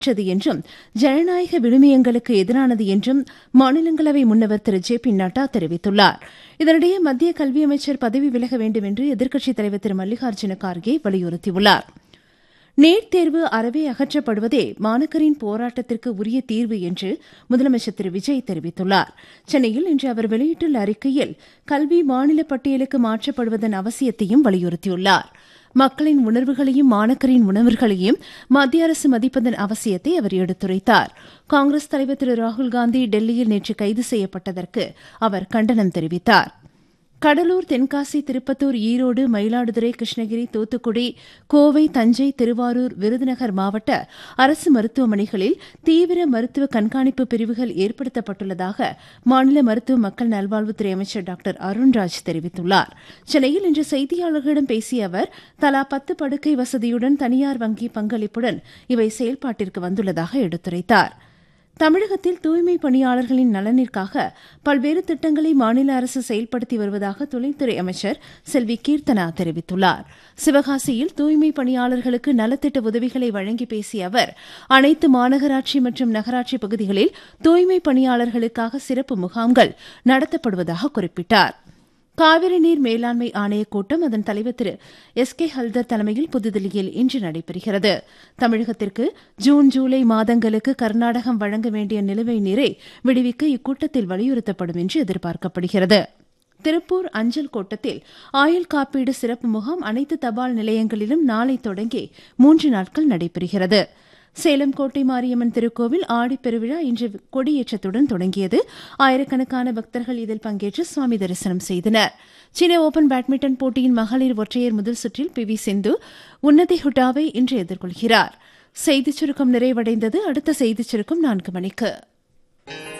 ற்றது என்றும் ஜனநாயக விழுமியங்களுக்கு எதிரானது என்றும் மாநிலங்களவை முன்னவர் திரு ஜே பி நட்டா தெரிவித்துள்ளார் இதனிடையே மத்திய கல்வி அமைச்சர் பதவி விலக வேண்டும் என்று எதிர்க்கட்சித் தலைவர் திரு மல்லிகார்ஜுன கார்கே வலியுறுத்தியுள்ளார் நீட் தேர்வு அறவே அகற்றப்படுவதே மாணக்கரின் போராட்டத்திற்கு உரிய தீர்வு என்று முதலமைச்சர் திரு விஜய் தெரிவித்துள்ளார் சென்னையில் இன்று அவர் வெளியிட்டுள்ள அறிக்கையில் கல்வி மாநில பட்டியலுக்கு மாற்றப்படுவதன் அவசியத்தையும் வலியுறுத்தியுள்ளார் மக்களின் உணர்வுகளையும் மாணக்கரின் உணர்வுகளையும் மத்திய அரசு மதிப்பதன் அவசியத்தை அவர் எடுத்துரைத்தார் காங்கிரஸ் தலைவர் திரு ராகுல்காந்தி டெல்லியில் நேற்று கைது செய்யப்பட்டதற்கு அவர் கண்டனம் தெரிவித்தார் கடலூர் தென்காசி திருப்பத்தூர் ஈரோடு மயிலாடுதுறை கிருஷ்ணகிரி தூத்துக்குடி கோவை தஞ்சை திருவாரூர் விருதுநகர் மாவட்ட அரசு மருத்துவமனைகளில் தீவிர மருத்துவ கண்காணிப்பு பிரிவுகள் ஏற்படுத்தப்பட்டுள்ளதாக மாநில மருத்துவ மக்கள் நல்வாழ்வுத்துறை அமைச்சர் டாக்டர் அருண்ராஜ் தெரிவித்துள்ளார் சென்னையில் இன்று செய்தியாளர்களிடம் பேசிய அவர் தலா பத்து படுக்கை வசதியுடன் தனியார் வங்கி பங்களிப்புடன் இவை செயல்பாட்டிற்கு வந்துள்ளதாக எடுத்துரைத்தாா் தமிழகத்தில் தூய்மை பணியாளர்களின் நலனிற்காக பல்வேறு திட்டங்களை மாநில அரசு செயல்படுத்தி வருவதாக தொழில்துறை அமைச்சர் செல்வி கீர்த்தனா தெரிவித்துள்ளார் சிவகாசியில் தூய்மை பணியாளர்களுக்கு நலத்திட்ட உதவிகளை வழங்கி பேசிய அவர் அனைத்து மாநகராட்சி மற்றும் நகராட்சி பகுதிகளில் தூய்மை பணியாளர்களுக்காக சிறப்பு முகாம்கள் நடத்தப்படுவதாக குறிப்பிட்டார் காவிரி நீர் மேலாண்மை ஆணையக் கூட்டம் அதன் தலைவர் திரு எஸ் கே ஹல்தர் தலைமையில் புதுதில்லியில் இன்று நடைபெறுகிறது தமிழகத்திற்கு ஜூன் ஜூலை மாதங்களுக்கு கர்நாடகம் வழங்க வேண்டிய நிலுவை நீரை விடுவிக்க இக்கூட்டத்தில் வலியுறுத்தப்படும் என்று எதிர்பார்க்கப்படுகிறது திருப்பூர் அஞ்சல் கோட்டத்தில் ஆயுள் காப்பீடு சிறப்பு முகாம் அனைத்து தபால் நிலையங்களிலும் நாளை தொடங்கி மூன்று நாட்கள் நடைபெறுகிறது சேலம் கோட்டை மாரியம்மன் திருக்கோவில் ஆடிப்பெருவிழா இன்று கொடியேற்றத்துடன் தொடங்கியது ஆயிரக்கணக்கான பக்தர்கள் இதில் பங்கேற்று சுவாமி தரிசனம் செய்தனர் சீன ஓபன் பேட்மிண்டன் போட்டியின் மகளிர் ஒற்றையர் முதல் சுற்றில் பி வி சிந்து உன்னதி ஹுட்டாவை இன்று எதிர்கொள்கிறார் செய்திச் சுருக்கம் நிறைவடைந்தது அடுத்த செய்திச் சுருக்கம் நான்கு மணிக்கு